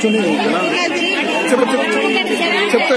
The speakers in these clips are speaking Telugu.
కూర్చొని చెప్పు చెప్పు చెప్తా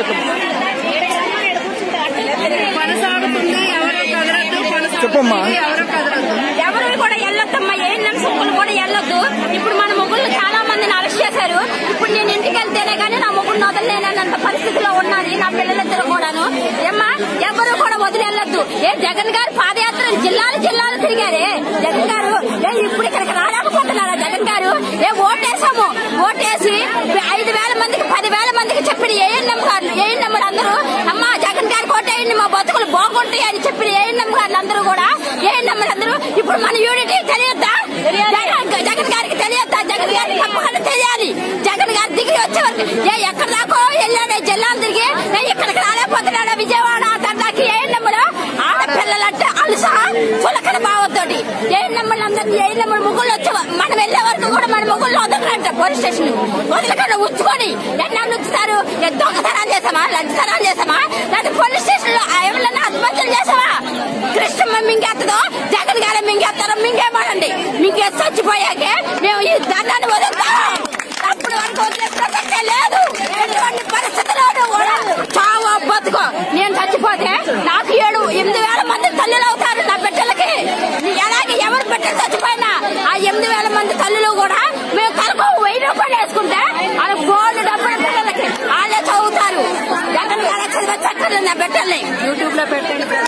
కొనసాగుతుంది ఎవరు కదలద్దు చెప్పమ్మా. కొనసాగుతుంది ఎవరు కదలద్దు ఎవరు కూడా వెళ్ళొద్దమ్మా ఏం సొమ్ములు కూడా వెళ్ళొద్దు ఇప్పుడు మన ముగ్గురు చాలా మందిని అరెస్ట్ చేశారు ఇప్పుడు నేను ఇంటికి వెళ్తేనే కానీ నా ముగ్గురు వదలలేనంత పరిస్థితిలో ఉన్నది నా పిల్లలిద్దరు కూడాను ఏమ్మా ఎవరు కూడా వదిలి వెళ్ళొద్దు ఏ జగన్ గారు పాదయాత్ర జిల్లాలు జిల్లాలు తిరిగారే జగన్ గారు ఏ ఇప్పుడు ఇక్కడికి రాలేకపోతున్నారా జగన్ గారు ఏ ఓటేసాము ఓటేసి ఐదు వేల మందికి పది వేల మందికి చెప్పిన ఏఎన్ఎం గారు ఏఎన్ఎం అందరూ అమ్మా జగన్ గారికి ఓటేయండి మా బతుకులు బాగుంటాయి అని చెప్పిన ఏఎన్ఎం గారు అందరూ కూడా ఏఎన్ఎం అందరూ ఇప్పుడు మన యూనిటీ తెలియద్దా జగన్ జగన్ గారికి తెలియద్దా జగన్ గారికి తప్పకుండా తెలియాలి జగన్ గారి దిగి వచ్చే వరకు ఏ ఎక్కడ దాకో వెళ్ళాడే జిల్లాలు తిరిగి ఏ ఇక్కడికి రాలేకపోతున్నాడా విజయవాడ దండాకి ఏ నెంబరు ఆడపిల్లలంటే అలుసా చులకన భావంతోటి ఏ నెంబర్లు అందరినీ ఏ నెంబర్ ముగ్గులు వచ్చే మనం వెళ్ళే వరకు కూడా మన ముగ్గులు వదలరంట పోలీస్ స్టేషన్ వదలకుండా ఉంచుకొని ఎన్నాళ్ళు ఉంచుతారు ఏ దొంగతనాలు చేసామా లంచతనాలు చేసామా లేదా పోలీస్ స్టేషన్ లో ఎవరైనా ఆత్మహత్యలు చేసామా కృష్ణమ్మ మింగేస్తుందో జగన్ గారే మింగేస్తారో మింగేమానండి మింగే చచ్చిపోయాకే మేము ఈ దండాన్ని వదులుతాం అప్పుడు వరకు వదిలే ప్రసక్తే లేదు ఎటువంటి పరిస్థితుల్లోనూ కూడా చావో బతుకో నేను చచ్చిపోతే నాకు ఏడు ఎనిమిది వేల మంది తల్లులు అవుతారు నా బిడ్డలకి అలాగే ఎవరు బిడ్డలు చచ్చిపోయినా ఆ ఎనిమిది వేల మంది తల్లులు కూడా మేము తలకు వెయ్యి రూపాయలు వేసుకుంటే వాళ్ళ గోల్డ్ డబ్బులు పిల్లలకి వాళ్ళే చదువుతారు జగన్ గారు చదివే చట్టం నా బిడ్డల్ని యూట్యూబ్ లో పెట్టండి